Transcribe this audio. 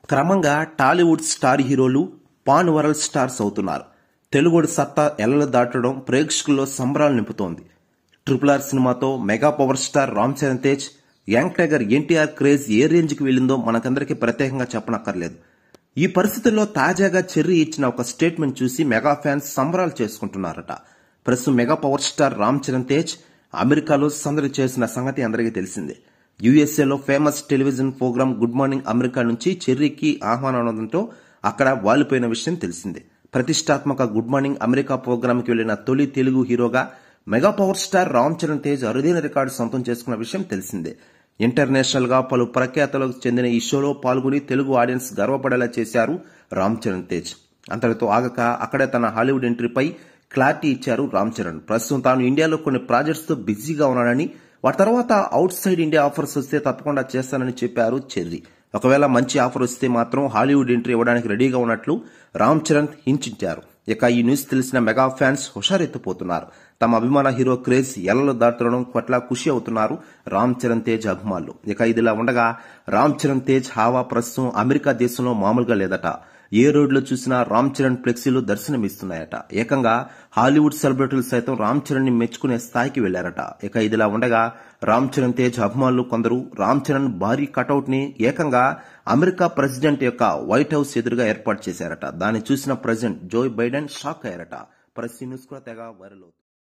క్రమంగా Tollywood star heroes pan world stars అవుతున్నారు తెలుగుడి సత్తా ఎల్లలు దాటడం ప్రేక్షకుల్లో సంబరాలు నింపుతోంది ట్రిపుల్ ఆర్ సినిమాతో mega power star Ram Charan Tej young tiger NTR craze ఏ రేంజ్కి వెళ్ళిందో మనకందరికీ ప్రత్యేకంగా చెప్పనక్కర్లేదు ఈ పరిస్థితుల్లో తాజాగా చెర్రీ ఇచ్చిన ఒక స్టేట్మెంట్ చూసి మెగా ఫ్యాన్స్ సంబరాలు చేసుకుంటున్నారట ప్రస్తుతం mega power star Ram Charan Tej అమెరికాలో సందడి చేసిన సంగతి అందరికీ తెలిసిందే యుఎస్ఏలో famous television program good morning America నుంచి చెర్రీకి ఆహ్వానం ఉండడంతో అక్కడ వాలిపోయిన విషయం తెలిసిందే ప్రతిష్టాత్మక గుడ్ మార్నింగ్ అమెరికా ప్రోగ్రాంకి వెళ్లిన తొలి తెలుగు హీరోగా mega power star Ram Charan Tej అరుదైన రికార్డు సొంతం చేసుకున్న విషయం తెలిసిందే ఇంటర్నేషనల్ గా పలు ప్రఖ్యాతలకు చెందిన ఈ షోలో పాల్గొని తెలుగు ఆడియన్స్ గర్వపడేలా చేశారు రామ్ చరణ్ తేజ్ అంతటితో ఆగక అక్కడే తన హాలీవుడ్ ఎంట్రీపై క్లారిటీ ఇచ్చారు రామ్ చరణ్ ప్రస్తుతం తాను ఇండియాలో కొన్ని ప్రాజెక్ట్స్ తో బిజీగా ఉన్నానని వాటి తర్వాత అవుట్ సైడ్ ఇండియా ఆఫర్స్ వస్తే తప్పకుండా చేస్తానని చెప్పారు చెర్రీ ఒకవేళ మంచి ఆఫర్ వస్తే మాత్రం హాలీవుడ్ ఎంట్రీ ఇవ్వడానికి రెడీగా ఉన్నట్లు రామ్ చరణ్ హించించారు ఇక ఈ న్యూస్ తెలిసిన మెగా ఫ్యాన్స్ హుషారెత్తిపోతున్నారు తమ అభిమాన హీరో క్రేజ్ ఎల్లలు దాటుతడం పట్ల ఖుషి అవుతున్నారు రామ్ చరణ్ తేజ్ అభిమానులు ఇక ఇదిలా ఉండగా రామ్ చరణ్ తేజ్ హావా ప్రస్తుతం అమెరికా దేశంలో మామూలుగా లేదట ఏ రోడ్లో చూసినా రామ్ చరణ్ ఫ్లెక్సీలు దర్శనమిస్తున్నాయట ఏకంగా హాలీవుడ్ సెలబ్రిటీలు సైతం రామ్ చరణ్ ని మెచ్చుకునే స్థాయికి వెళ్లారట ఇక ఇదిలా ఉండగా రామ్ చరణ్ తేజ్ అభిమానులు కొందరు రామ్ చరణ్ భారీ కటౌట్ ని ఏకంగా అమెరికా ప్రెసిడెంట్ యొక్క వైట్ హౌస్ ఎదురుగా ఏర్పాటు చేశారట దాన్ని చూసిన ప్రెసిడెంట్ జో బైడెన్ షాక్ అయ్యారట ప్రతి న్యూస్ కూడా తెగ వైరల్ అవుతుంది